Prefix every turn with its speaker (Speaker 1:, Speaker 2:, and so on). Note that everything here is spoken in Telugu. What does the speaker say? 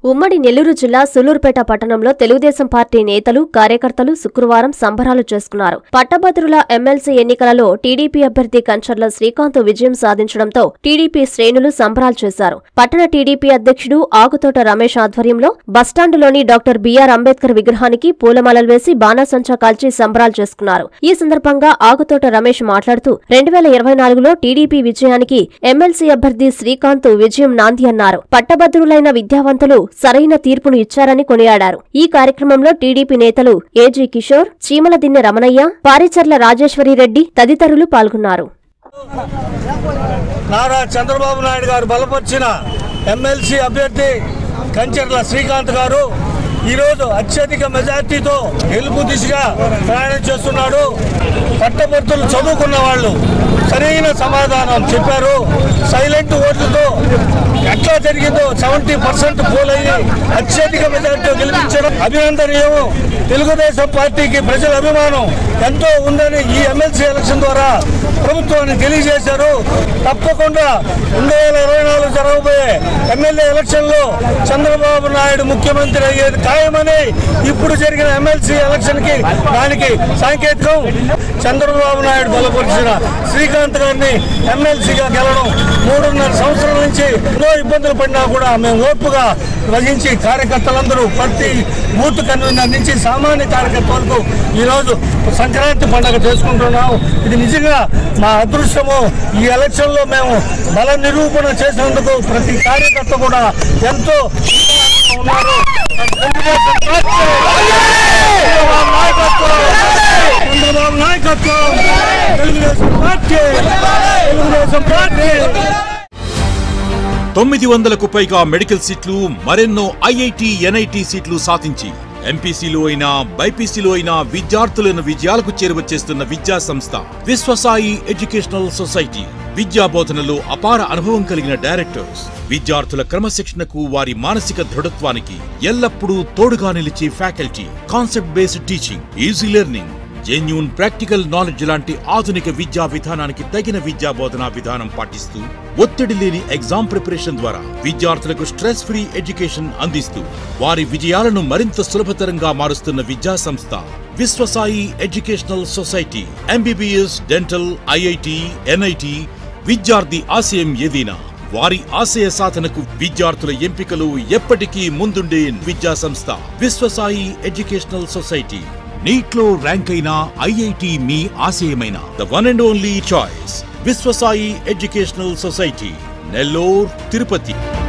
Speaker 1: ఉమ్మడి నెల్లూరు జిల్లా సులూరుపేట పట్టణంలో తెలుగుదేశం పార్టీ నేతలు కార్యకర్తలు శుక్రవారం సంబరాలు చేసుకున్నారు పట్టభద్రుల ఎమ్మెల్సీ ఎన్నికలలో టీడీపీ అభ్యర్థి కంచర్ల శ్రీకాంత్ విజయం సాధించడంతో టీడీపీ శ్రేణులు సంబరాలు చేశారు పట్టణ టీడీపీ అధ్యక్షుడు ఆకుతోట రమేష్ ఆధ్వర్యంలో బస్టాండులోని డాక్టర్ బిఆర్ అంబేద్కర్ విగ్రహానికి పూలమాలలు వేసి బాణాసంచా కాల్చి సంబరాలు చేసుకున్నారు ఈ సందర్భంగా ఆకుతోట రమేష్ మాట్లాడుతూ రెండు వేల ఇరవై నాలుగులో టీడీపీ విజయానికి ఎమ్మెల్సీ అభ్యర్థి శ్రీకాంత్ విజయం నాంది అన్నారు పట్టభద్రులైన విద్యావంతులు సరైన తీర్పును ఇచ్చారని కొనియాడారు ఈ కార్యక్రమంలో టీడీపీ నేతలు ఏజీ కిషోర్ చీమలదిన్నె రమణయ్య పారిచర్ల రాజేశ్వరిరెడ్డి తదితరులు పాల్గొన్నారు
Speaker 2: నారా చంద్రబాబు నాయుడు గారు బలపరిచిన ఎమ్మెల్సీ అభ్యర్థి కంచర్ల శ్రీకాంత్ గారు ఈరోజు అత్యధిక మెజార్టీతో గెలుపు దిశగా ప్రయాణం చేస్తున్నాడు పట్టభర్తులు చదువుకున్న వాళ్ళు సరైన సమాధానం చెప్పారు సైలెంట్ ఓట్లతో ఎట్లా జరిగిందో సెవెంటీ పర్సెంట్ పోలయ్యి అత్యధిక మెజార్టీతో గెలిపించడం అభినందనీయం తెలుగుదేశం పార్టీకి ప్రజల అభిమానం ఎంతో ఉందని ఈ ఎమ్మెల్సీ ఎలక్షన్ ద్వారా ప్రభుత్వాన్ని తెలియజేశారు తప్పకుండా రెండు వేల ఇరవై నాలుగు జరగబోయే ఎమ్మెల్యే ఎలక్షన్లో చంద్రబాబు నాయుడు ముఖ్యమంత్రి అయ్యేది ఖాయమని ఇప్పుడు జరిగిన ఎమ్మెల్సీ ఎలక్షన్కి దానికి సాంకేతికం చంద్రబాబు నాయుడు బలపరిచిన శ్రీకాంత్ గారిని ఎమ్మెల్సీగా గెలవడం మూడున్నర సంవత్సరాల నుంచి ఎన్నో ఇబ్బందులు పడినా కూడా మేము ఓర్పుగా వహించి కార్యకర్తలందరూ ప్రతి బూత్ కన్వీనర్ నుంచి సామాన్య కార్యకర్త వరకు ఈరోజు సంక్రాంతి పండుగ చేసుకుంటున్నాం ఇది నిజంగా మా అదృష్టము ఈ ఎలక్షన్లో మేము బల నిరూపణ చేసినందుకు ప్రతి కార్యకర్త కూడా ఎంతో ఉన్నారు చంద్రబాబు నాయకత్వం చంద్రబాబు నాయకత్వం తెలుగుదేశం పార్టీ తెలుగుదేశం పార్టీ
Speaker 3: తొమ్మిది వందలకు పైగా మెడికల్ సీట్లు మరెన్నో ఐఐటి ఎన్ఐటి సీట్లు సాధించి ఎంపీసీలో అయినా బైపీసీలో అయినా విద్యార్థులను విజయాలకు చేరువచ్చేస్తున్న విద్యా సంస్థ విశ్వసాయి ఎడ్యుకేషనల్ సొసైటీ విద్యా బోధనలో అపార అనుభవం కలిగిన డైరెక్టర్స్ విద్యార్థుల క్రమశిక్షణకు వారి మానసిక దృఢత్వానికి ఎల్లప్పుడూ తోడుగా నిలిచే faculty concept based teaching easy learning genuine practical knowledge లాంటి ఆధునిక విద్యా విధానానికి తగిన విద్యా బోధనా విధానం పాటిస్తూ ఒత్తిడి లేని ఎగ్జామ్ ప్రిపరేషన్ ద్వారా విద్యార్థులకు స్ట్రెస్ ఫ్రీ ఎడ్యుకేషన్ అందిస్తూ వారి విజయాలను మరింత సులభతరంగా మారుస్తున్న విద్యా సంస్థ Viswasai educational society MBBS dental IIT NIT విద్యార్థి ఆశయం ఏదైనా వారి ఆశయ సాధనకు విద్యార్థుల ఎంపికలు ఎప్పటికీ ముందుండే విద్యా సంస్థ విశ్వసాయి ఎడ్యుకేషనల్ సొసైటీ నీట్లో ర్యాంక్ అయిన ఐఐటి మీ ఆశయమైన the one and only choice Viswasai educational society Nellore Tirupati